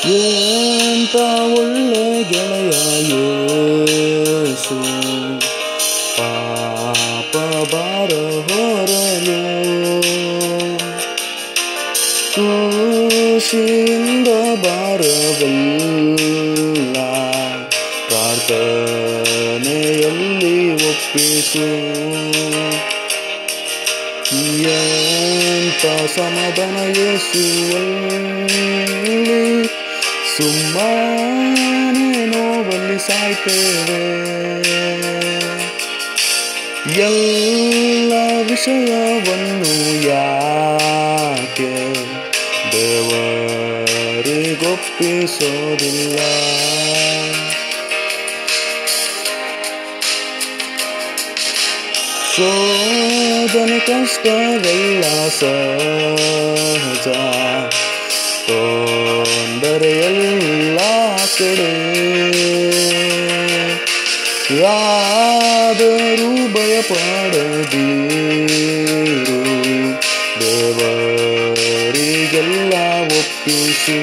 ಎಂತ ಒಳ್ಳೆ ಗೆಳೆಯ ಯೇಸು ಪಾಪ ಬಾರ ಹೊರಲು ಖುಷಿಯಿಂದ ಬಾರವಲ್ಲ ಪ್ರಾರ್ಥನೆಯಲ್ಲಿ ಒಪ್ಪಿಸು ಎಂತ ಸಮಾಧಾನ ಯೇಸುವಲ್ಲಿ ಸುಮ್ಮನೆ ನೋವಲ್ಲಿ ಸಾಯ್ತೇವೆ ಎಲ್ಲ ವಿಷಯವನ್ನು ಯಾಕೆ ದೇವರಿಗೊಪ್ಪಿಸೋದಿಲ್ಲ ಶೋಧನೆ ಕಷ್ಟವೆಲ್ಲ ಸಹಜ ತೊಂದರೆಯೆಲ್ಲ ಕಡೆ ಯಾದರೂ ಭಯಪಡದಿರು ದೇವರಿಗೆಲ್ಲ ಒಪ್ಪಿಸು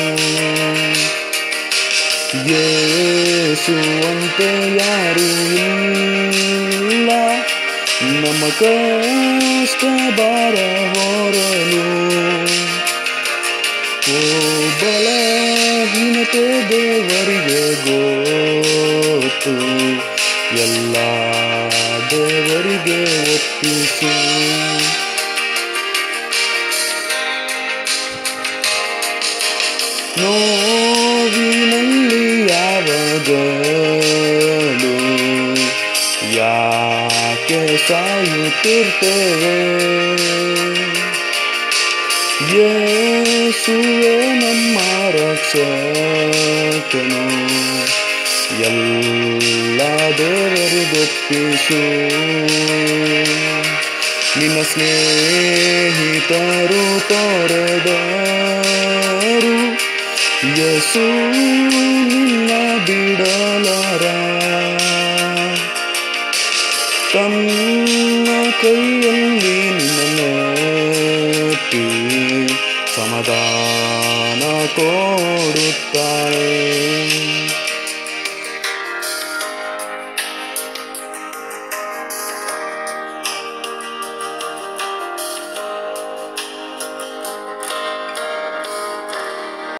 ಯೇಸುವಂತೆ ಯಾರು ಇಲ್ಲ ನಮ್ಮ ಕಷ್ಟ ಬಾರ ಹೊರಲು ಓ ಬಲಹೀನತೆ ದೇವರಿಗೆ ಗೊತ್ತು ಎಲ್ಲ ದೇವರಿಗೆ ಒಪ್ಪಿಸು ನೋವಿನಲ್ಲಿ ಯಾವಾಗಲೂ ಯಾಕೆ ಸಾಯುತ್ತಿರ್ತೇವೆ ಯೇಸುವೆ ನಮ್ಮ ರಕ್ಷಕನು ಎಲ್ಲ ದೇವರಿಗೊಪ್ಪಿಸು ನಿನ್ನ ಸ್ನೇಹಿತರು ತೊರೆದರು ಯೇಸು ನಿನ್ನ ಬಿಡಲಾರ ತನ್ನ ಕೈಯಲ್ಲಿ ನಿನ್ನನ್ನೆತ್ತಿ ಸಮಾಧಾನ ಕೊಡುತ್ತಾಳೆ